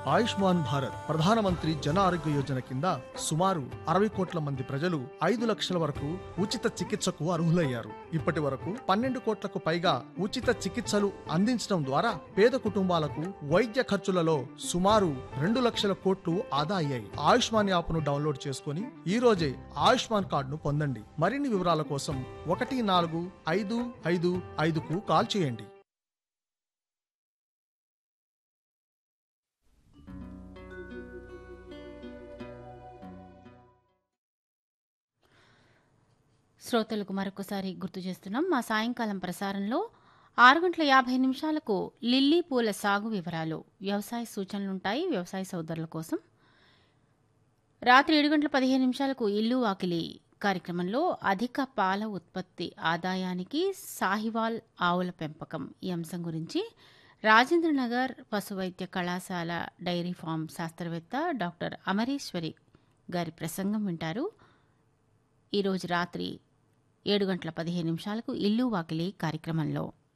ఆయుష్మాన్ భారత్ ప్రధానమంత్రి జన ఆరోగ్య యోజన కింద సుమారు అరవై కోట్ల మంది ప్రజలు ఐదు లక్షల వరకు ఉచిత చికిత్సకు అర్హులయ్యారు ఇప్పటి వరకు పన్నెండు కోట్లకు పైగా ఉచిత చికిత్సలు అందించడం ద్వారా పేద కుటుంబాలకు వైద్య ఖర్చులలో సుమారు రెండు లక్షల కోట్లు ఆదా అయ్యాయి ఆయుష్మాన్ యాప్ను డౌన్లోడ్ చేసుకుని ఈ రోజే ఆయుష్మాన్ కార్డును పొందండి మరిన్ని వివరాల కోసం ఒకటి నాలుగు ఐదు ఐదు ఐదుకు కాల్ చేయండి శ్రోతలకు మరొకసారి గుర్తు చేస్తున్నాం మా సాయంకాలం ప్రసారంలో ఆరు గంటల యాభై నిమిషాలకు లిల్లీ పూల సాగు వివరాలు వ్యవసాయ సూచనలుంటాయి వ్యవసాయ సోదరుల కోసం రాత్రి ఏడు గంటల పదిహేను నిమిషాలకు ఇల్లు వాకిలి కార్యక్రమంలో అధిక పాల ఉత్పత్తి ఆదాయానికి సాహివాల్ ఆవుల పెంపకం ఈ అంశం గురించి రాజేంద్రనగర్ పశువైద్య కళాశాల డైరీ ఫామ్ శాస్త్రవేత్త డాక్టర్ అమరేశ్వరి గారి ప్రసంగం వింటారు ఈరోజు రాత్రి ఏడు గంటల పదిహేను నిమిషాలకు ఇల్లు వాకిలి కార్యక్రమంలో